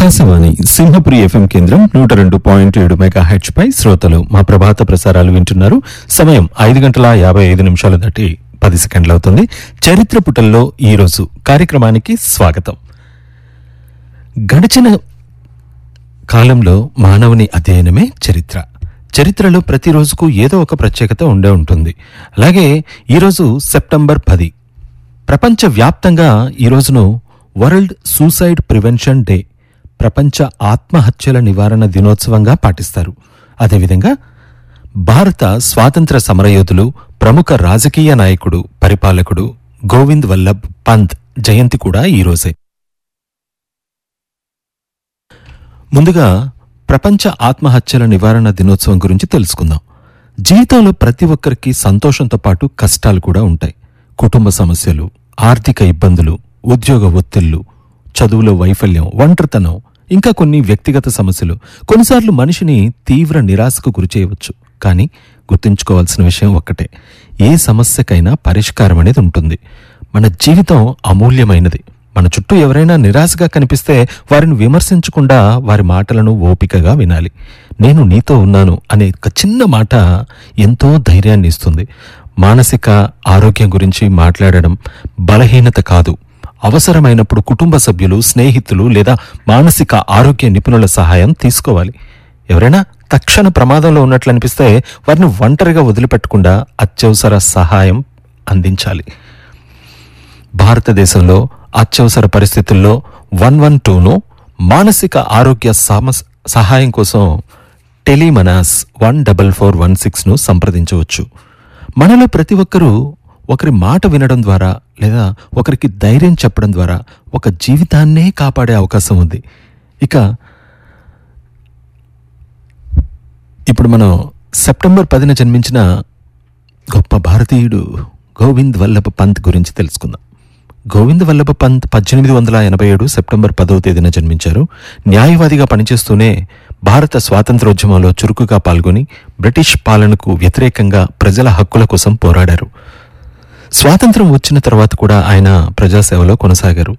Akashvani Simhapuri FM కేంద్రం నూట రెండు పాయింట్ ఏడు మెగా హెచ్ పై శ్రోతలు మా ప్రభాత ప్రసారాలు వింటున్నారు సమయం ఐదు గంటల యాభై ఐదు నిమిషాలు దాటి పది సెకండ్లు అవుతుంది చరిత్ర పుటల్లో ఈ రోజు కార్యక్రమానికి స్వాగతం గడిచిన కాలంలో మానవుని అధ్యయనమే చరిత్ర చరిత్రలో ప్రతి రోజుకు ఏదో ఒక ప్రత్యేకత ఉండే ఉంటుంది అలాగే ఈరోజు సెప్టెంబర్ పది ప్రపంచ వ్యాప్తంగా ఈ రోజును వరల్డ్ సూసైడ్ ప్రివెన్షన్ డే ప్రపంచ ఆత్మహత్యల నివారణ దినోత్సవంగా పాటిస్తారు అదేవిధంగా భారత స్వాతంత్ర సమరయోధులు ప్రముఖ రాజకీయ నాయకుడు పరిపాలకుడు గోవింద్ వల్లభ్ పంత్ జయంతి కూడా ఈ రోజే ముందుగా ప్రపంచ ఆత్మహత్యల నివారణ దినోత్సవం గురించి తెలుసుకుందాం జీవితంలో ప్రతి ఒక్కరికి సంతోషంతో పాటు కష్టాలు కూడా ఉంటాయి కుటుంబ సమస్యలు ఆర్థిక ఇబ్బందులు ఉద్యోగ ఒత్తిళ్లు చదువులో వైఫల్యం ఒంటరితనం ఇంకా కొన్ని వ్యక్తిగత సమస్యలు కొన్నిసార్లు మనిషిని తీవ్ర నిరాశకు గురిచేయవచ్చు కానీ గుర్తుంచుకోవాల్సిన విషయం ఒక్కటే ఏ సమస్యకైనా పరిష్కారం అనేది ఉంటుంది మన జీవితం అమూల్యమైనది మన చుట్టూ ఎవరైనా నిరాశగా కనిపిస్తే వారిని విమర్శించకుండా వారి మాటలను ఓపికగా వినాలి నేను నీతో ఉన్నాను అనే ఒక చిన్న మాట ఎంతో ధైర్యాన్ని ఇస్తుంది మానసిక ఆరోగ్యం గురించి మాట్లాడడం బలహీనత కాదు అవసరమైనప్పుడు కుటుంబ సభ్యులు స్నేహితులు లేదా మానసిక ఆరోగ్య నిపుణుల సహాయం తీసుకోవాలి ఎవరైనా తక్షణ ప్రమాదంలో ఉన్నట్లు అనిపిస్తే వారిని ఒంటరిగా వదిలిపెట్టకుండా అత్యవసర సహాయం అందించాలి భారతదేశంలో అత్యవసర పరిస్థితుల్లో వన్ వన్ టూను మానసిక ఆరోగ్య సమస్ సహాయం కోసం Telemanas one double four one సిక్స్ను సంప్రదించవచ్చు మనలో ప్రతి ఒక్కరూ ఒకరి మాట వినడం ద్వారా లేదా ఒకరికి ధైర్యం చెప్పడం ద్వారా ఒక జీవితాన్నే కాపాడే అవకాశం ఉంది ఇక ఇప్పుడు మనం సెప్టెంబర్ పదిన జన్మించిన గొప్ప భారతీయుడు గోవింద్ వల్లభ పంత్ గురించి తెలుసుకుందాం గోవింద్ వల్లభ పంత్ పద్దెనిమిది వందల ఎనభై ఏడు సెప్టెంబర్ పదవ తేదీన జన్మించారు న్యాయవాదిగా పనిచేస్తూనే భారత స్వాతంత్రోద్యమంలో చురుకుగా పాల్గొని బ్రిటిష్ పాలనకు వ్యతిరేకంగా ప్రజల హక్కుల కోసం పోరాడారు స్వాతంత్రం వచ్చిన తర్వాత కూడా ఆయన ప్రజాసేవలో కొనసాగారు